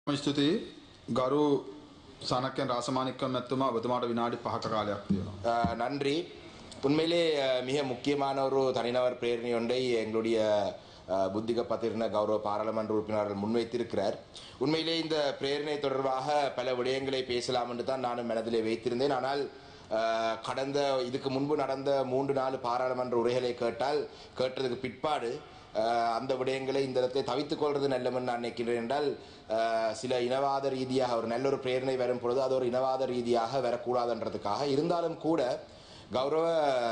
ස්තුතියි ගරු සනකයන් රාසමානිකම් ඇත්තුමා ඔබතුමාට විනාඩි පහක කාලයක් තියෙනවා. அஹ், நன்றி உண்மையிலே அஹ், மிக முக்கியமான ஒரு தனிநபர் பிரேரணை ஒன்றை எங்களுடைய அஹ், புத்திக பத்திரின கௌரவ பாராளுமன்ற உறுப்பினர்கள் முன்வைத்திருக்கிறார் உண்மையிலே இந்த பிரேரணை தொடர்பாக பல விடயங்களை பேசலாம் என்று தான் நானும் மனதிலே வைத்திருந்தேன் ஆனால் அஹ், கடந்த இதுக்கு முன்பு நடந்த மூன்று நாலு பாராளுமன்ற உரைகளை கேட்டால் கேட்டதுக்கு பிற்பாடு அஹ், அந்த விடயங்களை இந்த இடத்தை தவித்துக் கொள்வது நல்லமென்று நான் நினைக்கின்றேன் என்றால் அஹ், சில இனவாத ரீதியாக ஒரு நல்ல ஒரு பிரேரணை வரும் பொழுது அது ஒரு இனவாத ரீதியாக வரக்கூடாதுன்றதுக்காக இருந்தாலும் கூட கௌரவ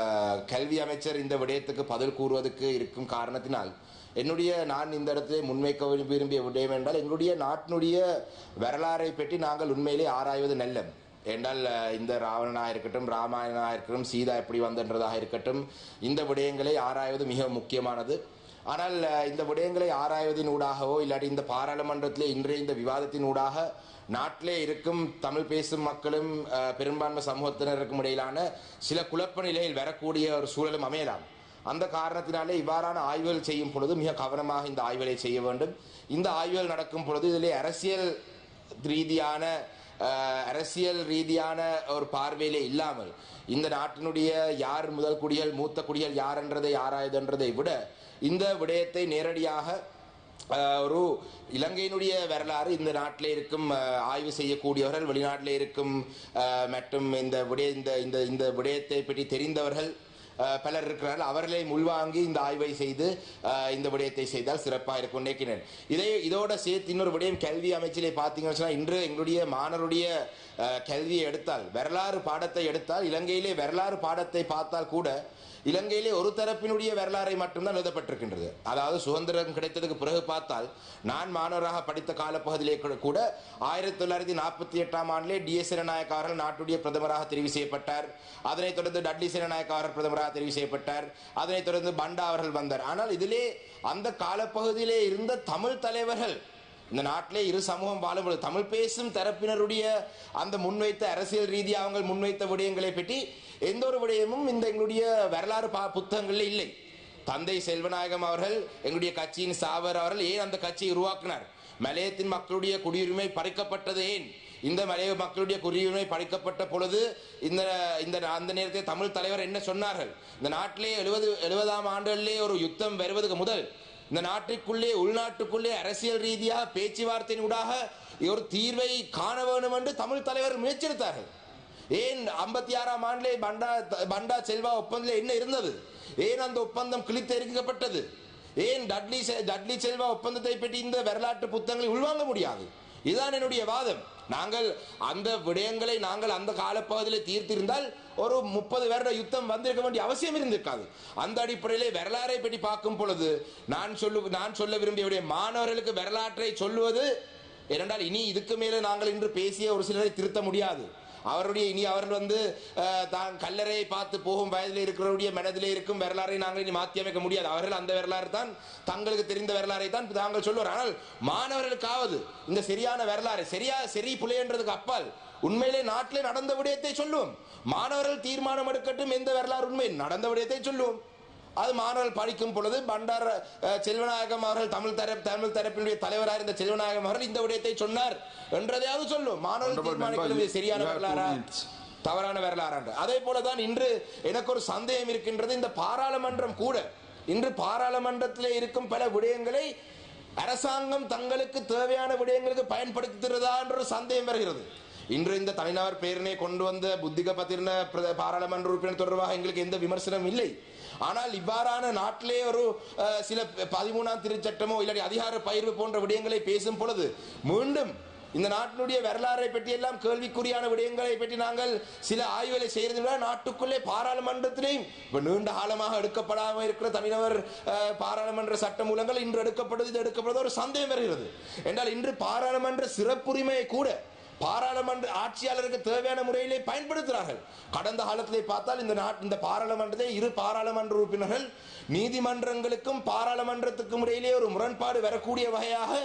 கல்வி அமைச்சர் இந்த விடயத்துக்கு பதில் கூறுவதற்கு இருக்கும் காரணத்தினால் என்னுடைய நான் இந்த இடத்திலே முன்வைக்க விரும்பிய விடயம் என்றால் எங்களுடைய நாட்டினுடைய வரலாறை பற்றி நாங்கள் உண்மையிலே ஆராய்வது நல்லம் என்றால் அஹ், இந்த ராவணனாக இருக்கட்டும் ராமாயணனாக இருக்கட்டும் சீதா எப்படி வந்தன்றதாக இருக்கட்டும் இந்த விடயங்களை ஆராய்வது மிக முக்கியமானது ஆனால் அஹ், இந்த விடயங்களை ஆராய்வதின் ஊடாகவோ இல்லாட்டி இந்த பாராளுமன்றத்திலே இன்றைய இந்த விவாதத்தின் ஊடாக நாட்டிலே இருக்கும் தமிழ் பேசும் மக்களும் அஹ், பெரும்பான்மை சமூகத்தினருக்கும் இடையிலான சில குழப்ப நிலையில் வரக்கூடிய ஒரு சூழலும் அமையலாம் அந்த காரணத்தினாலே இவ்வாறான ஆய்வுகள் செய்யும் பொழுது மிக கவனமாக இந்த ஆய்வுகளை செய்ய வேண்டும் இந்த ஆய்வுகள் நடக்கும் பொழுது இதிலே அரசியல் ரீதியான அஹ், அரசியல் ரீதியான ஒரு பார்வையிலே இல்லாமல் இந்த நாட்டினுடைய யார் முதல் குடிகள் மூத்த குடிகள் யார் என்றதை ஆராயுதுன்றதை விட இந்த விடயத்தை நேரடியாக அஹ், ஒரு இலங்கையினுடைய வரலாறு இந்த நாட்டில் இருக்கும் அஹ், ஆய்வு செய்யக்கூடியவர்கள் வெளிநாட்டில் இருக்கும் அஹ், மற்றும் இந்த விடய இந்த இந்த இந்த விடயத்தை பற்றி தெரிந்தவர்கள் அஹ், பலர் இருக்கிறார்கள் அவர்களை உள்வாங்கி இந்த ஆய்வை செய்து அஹ், இந்த விடயத்தை செய்தால் சிறப்பாக இருக்கும் நினைக்கிறேன் இதை இதோட சேர்த்து இன்னொரு விடயம் கல்வி அமைச்சிலே பார்த்தீங்கன்னு சொன்னா இன்று எங்களுடைய மாணவருடைய அஹ், கல்வியை எடுத்தால் வரலாறு பாடத்தை எடுத்தால் இலங்கையிலே வரலாறு பாடத்தை பார்த்தால் கூட இலங்கையிலே ஒரு தரப்பினுடைய வரலாறை மட்டும்தான் எழுதப்பட்டிருக்கின்றது அதாவது சுதந்திரம் கிடைத்ததுக்கு பிறகு பார்த்தால் நான் மாணவராக படித்த காலப்பகுதியிலே கூட- கூட ஆயிரத்தி தொள்ளாயிரத்தி நாற்பத்தி எட்டாம் ஆண்டிலே டிஎஸ் நாயக் அவர்கள் நாட்டுடைய பிரதமராக தெரிவு செய்யப்பட்டார் அதனைத் தொடர்ந்து டட்லி சேனநாயக் அவர்கள் பிரதமராக தெரிவு செய்யப்பட்டார் அதனைத் தொடர்ந்து பண்டா அவர்கள் வந்தார் ஆனால் இதிலே அந்த காலப்பகுதியிலே இருந்த தமிழ் தலைவர்கள் இந்த நாட்டிலே இரு சமூகம் வாழும்பொழுது தமிழ் பேசும் தரப்பினருடைய அந்த முன்வைத்த அரசியல் ரீதியாக அவங்க முன்வைத்த விடயங்களை பற்றி எந்த ஒரு விடயமும் இந்த எங்களுடைய வரலாறு பா புத்தகங்களில் இல்லை தந்தை செல்வநாயகம் அவர்கள் எங்களுடைய கட்சியின் சாவர் அவர்கள் ஏன் அந்த கட்சியை உருவாக்கினார் மலையத்தின் மக்களுடைய குடியுரிமை பறிக்கப்பட்டது ஏன் இந்த மலைய மக்களுடைய குடியுரிமை பறிக்கப்பட்ட பொழுது இந்த இந்த அந்த நேரத்தில் தமிழ் தலைவர் என்ன சொன்னார்கள் இந்த நாட்டிலே எழுபது எழுபதாம் ஆண்டுகளிலே ஒரு யுத்தம் வருவதற்கு முதல் இந்த நாட்டிற்குள்ளே உள்நாட்டுக்குள்ளே அரசியல் ரீதியாக பேச்சுவார்த்தையின் ஊடாக ஒரு தீர்வை காண வேண்டும் என்று தமிழ் தலைவர் முயற்சித்தார்கள் ஏன் ஐம்பத்தி ஆறாம் ஆண்டிலே பண்டா பண்டா செல்வா ஒப்பந்தத்தில் என்ன இருந்தது ஏன் அந்த ஒப்பந்தம் கிழித்தெறிக்கப்பட்டது ஏன் டட்லி செ- டட்லி செல்வா ஒப்பந்தத்தை பற்றி இந்த வரலாற்று புத்தகங்களை உள்வாங்க முடியாது இதுதான் என்னுடைய வாதம் நாங்கள் அந்த விடயங்களை நாங்கள் அந்த காலப்பகுதியில் தீர்த்திருந்தால் ஒரு முப்பது வருட யுத்தம் வந்திருக்க வேண்டிய அவசியம் இருந்திருக்காது அந்த அடிப்படையிலே வரலாறை பற்றி பார்க்கும் பொழுது நான் சொல்லு நான் சொல்ல விரும்பிய விடயம், மாணவர்களுக்கு வரலாற்றை சொல்லுவது ஏனென்றால் இனி இதுக்கு மேலே நாங்கள் இன்று பேசிய ஒரு சிலரை திருத்த முடியாது அவருடைய இனி அவர்கள் வந்து அஹ், தான் கல்லறையை பார்த்து போகும் வயதில் இருக்கிறவருடைய மனதிலே இருக்கும் வரலாறை நாங்கள் இனி மாற்றி அமைக்க முடியாது அவர்கள் அந்த வரலாறு தான் தங்களுக்கு தெரிந்த வரலாறை தான் தாங்கள் சொல்லுவார் ஆனால் மாணவர்களுக்காவது இந்த சரியான வரலாறு சரியா சரி புலையன்றதுக்கு அப்பால் உண்மையிலே நாட்டிலே நடந்த விடயத்தை சொல்லுவோம் மாணவர்கள் தீர்மானம் எடுக்கட்டும் எந்த வரலாறு உண்மை நடந்த விடயத்தை சொல்லுவோம் அது மாணவர்கள் படிக்கும் பொழுது பண்டார அஹ், செல்வநாயகம் அவர்கள் தமிழ் தரப்பு தமிழ் தரப்பினுடைய தலைவராக இருந்த செல்வநாயகம் அவர்கள் இந்த விடயத்தை சொன்னார் என்றதையாவது சொல்லும் மாணவர்கள் Honorable தீர்மானிக்கிறது member, இது சரியான you have two வரலாறா minutes. தவறான வரலாறு அதே போலதான் இன்று எனக்கு ஒரு சந்தேகம் இருக்கின்றது இந்த பாராளுமன்றம் கூட இன்று பாராளுமன்றத்திலே இருக்கும் பல விடயங்களை அரசாங்கம் தங்களுக்கு தேவையான விடயங்களுக்கு பயன்படுத்துகிறதா என்ற ஒரு சந்தேகம் வருகிறது இன்று இந்த தனிநபர் பேரனை கொண்டு வந்த புத்திக பத்திரின பிர- பாராளுமன்ற உறுப்பினர் தொடர்பாக எங்களுக்கு எந்த விமர்சனம் இல்லை ஆனால் இவ்வாறான நாட்டிலே ஒரு அஹ், சில பதிமூணாம் திருச்சட்டமோ இல்லாட்டி அதிகார பயிர்வு போன்ற விடயங்களை பேசும் பொழுது மீண்டும் இந்த நாட்டினுடைய வரலாறை பற்றி எல்லாம் கேள்விக்குறியான விடயங்களை பற்றி நாங்கள் சில ஆய்வுகளை செய்யறது விட நாட்டுக்குள்ளே பாராளுமன்றத்திலேயும் இப்ப நீண்ட காலமாக எடுக்கப்படாமல் இருக்கிற தனிநபர் அஹ், பாராளுமன்ற சட்ட மூலங்கள் இன்று எடுக்கப்படுது இது எடுக்கப்படுது ஒரு சந்தேகம் வருகிறது என்றால் இன்று பாராளுமன்ற சிறப்புரிமையை கூட பாராளுமன்ற ஆட்சியாளருக்கு தேவையான முறையிலே பயன்படுத்துகிறார்கள் கடந்த காலத்திலே பார்த்தால் இந்த நாட் இந்த பாராளுமன்றத்தை இரு பாராளுமன்ற உறுப்பினர்கள் நீதிமன்றங்களுக்கும் பாராளுமன்றத்துக்கும் இடையிலே ஒரு முரண்பாடு வரக்கூடிய வகையாக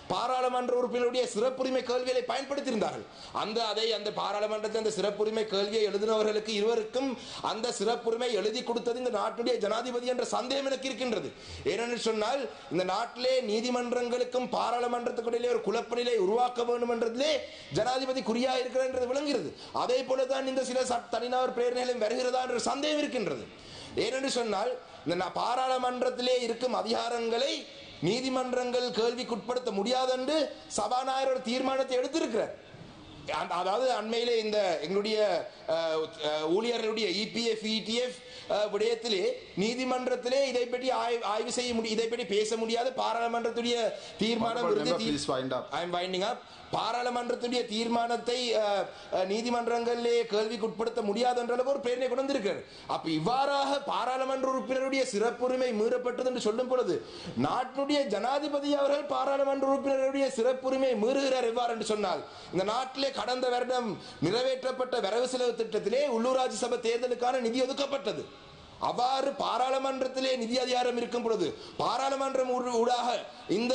பாராளுமன்ற உறுப்பினருடைய சிறப்புரிமை கேள்விகளை பயன்படுத்தியிருந்தார்கள் அந்த அதை அந்த பாராளுமன்றத்தில் அந்த சிறப்புரிமை கேள்வியை எழுதினவர்களுக்கு இருவருக்கும் அந்த சிறப்புரிமை எழுதி கொடுத்தது இந்த நாட்டுடைய ஜனாதிபதி என்ற சந்தேகம் எனக்கு இருக்கின்றது ஏனென்று சொன்னால் இந்த நாட்டிலே நீதிமன்றங்களுக்கும் பாராளுமன்றத்துக்கு இடையிலே ஒரு குழப்பநிலை உருவாக்க வேண்டும் என்றதிலே ஜனாதிபதி குறியா இருக்கிறார் என்றது விளங்குகிறது அதே போலதான் இந்த சில சட்- தனிநபர் பிரேரணைகளும் வருகிறதா என்ற சந்தேகம் இருக்கின்றது ஏனென்று சொன்னால் இந்த நா- பாராளுமன்றத்திலே இருக்கும் அதிகாரங்களை நீதிமன்றங்கள் கேள்விக்குட்படுத்த முடியாது என்று சபாநாயகர் ஒரு தீர்மானத்தை எடுத்திருக்கிறார் அந்த- அதாவது அண்மையிலே இந்த எங்களுடைய அஹ், அஹ், ஊழியர்களுடைய இபிஎஃப் இடிஎஃப் விடயத்திலே நீதிமன்றத்திலே இதை பற்றி ஆய்வு ஆய்வு செய்ய முடியும் இதை பற்றி பேச முடியாது பாராளுமன்றத்துடைய தீர்மானம் Honorable இறுதி member, தீர்- please wind up. I am winding up. பாராளுமன்றத்துடைய தீர்மானத்தை அஹ், அஹ், நீதிமன்றங்களிலே கேள்விக்குட்படுத்த முடியாது என்ற அளவு ஒரு பிரேரணை கொண்டு வந்திருக்கிறார் அப்ப இவ்வாறாக பாராளுமன்ற உறுப்பினருடைய சிறப்புரிமை மீறப்பட்டது என்று சொல்லும் பொழுது நாட்டினுடைய ஜனாதிபதி அவர்கள் பாராளுமன்ற உறுப்பினருடைய சிறப்புரிமை மீறுகிறார் எவ்வாறு என்று சொன்னால் இந்த நாட்டிலே கடந்த வருடம் நிறைவேற்றப்பட்ட வரவு செலவு திட்டத்திலே உள்ளூராட்சி சபை தேர்தலுக்கான நிதி ஒதுக்கப்பட்டது அவ்வாறு பாராளுமன்றத்திலே நிதி அதிகாரம் இருக்கும் பொழுது பாராளுமன்றம் ஊடு- ஊடாக இந்த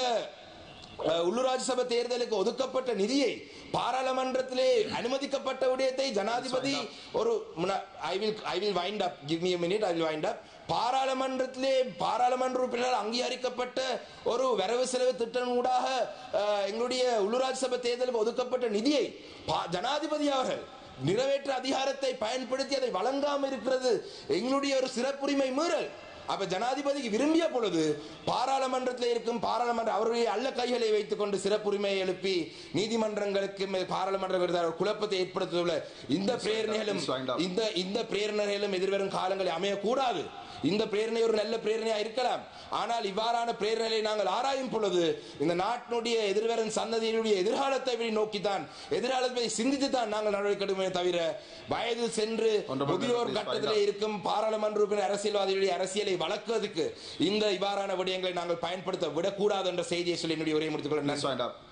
அஹ், உள்ளூராட்சி சபை தேர்தலுக்கு ஒதுக்கப்பட்ட நிதியை பாராளுமன்றத்திலே அனுமதிக்கப்பட்ட விடயத்தை ஜனாதிபதி ஒரு I will I will wind up give me minute I will wind up பாராளுமன்றத்திலே பாராளுமன்ற உறுப்பினரால் அங்கீகரிக்கப்பட்ட ஒரு வரவு செலவு திட்டம் ஊடாக அஹ், எங்களுடைய உள்ளூராட்சி சபை தேர்தலுக்கு ஒதுக்கப்பட்ட நிதியை பா- ஜனாதிபதி அவர்கள் நிறைவேற்ற அதிகாரத்தை பயன்படுத்தி அதை வழங்காம இருக்கிறது எங்களுடைய ஒரு சிறப்புரிமை மீறல் அப்ப ஜனாதிபதிக்கு விரும்பிய பொழுது பாராளுமன்றத்தில் இருக்கும் பாராளுமன்ற அவருடைய அல்ல கைகளை வைத்துக் கொண்டு சிறப்புரிமையை எழுப்பி நீதிமன்றங்களுக்கு மேல் பாராளுமன்ற விருதார் ஒரு குழப்பத்தை ஏற்படுத்தியுள்ள இந்த பிரேரணைகளும் Please wind up. இந்த இந்த பிரேரணைகளும் எதிர்வரும் காலங்களில் அமையக்கூடாது இந்த பிரேரணை ஒரு நல்ல பிரேரணையா இருக்கலாம் ஆனால் இவ்வாறான பிரேரணைகளை நாங்கள் ஆராயும் பொழுது இந்த நாட்டினுடைய எதிர்வரும் சந்ததியினுடைய எதிர்காலத்தை இப்படி நோக்கித்தான் எதிர்காலத்தை சிந்தித்து தான் நாங்கள் நடவடிக்கை எடுக்கணுமே தவிர வயதில் சென்று Honorable முதியோர் member, please கட்டத்திலே இருக்கும் பாராளுமன்ற உறுப்பினர் அரசியல்வாதிகளுடைய அரசியலை வளர்க்குவதற்கு இந்த இவ்வாறான விடயங்களை நாங்கள் பயன்படுத்த விடக்கூடாது என்ற செய்தியை சொல்லி என்னுடைய உரையை முடித்துக் கொள்ள Please wind up.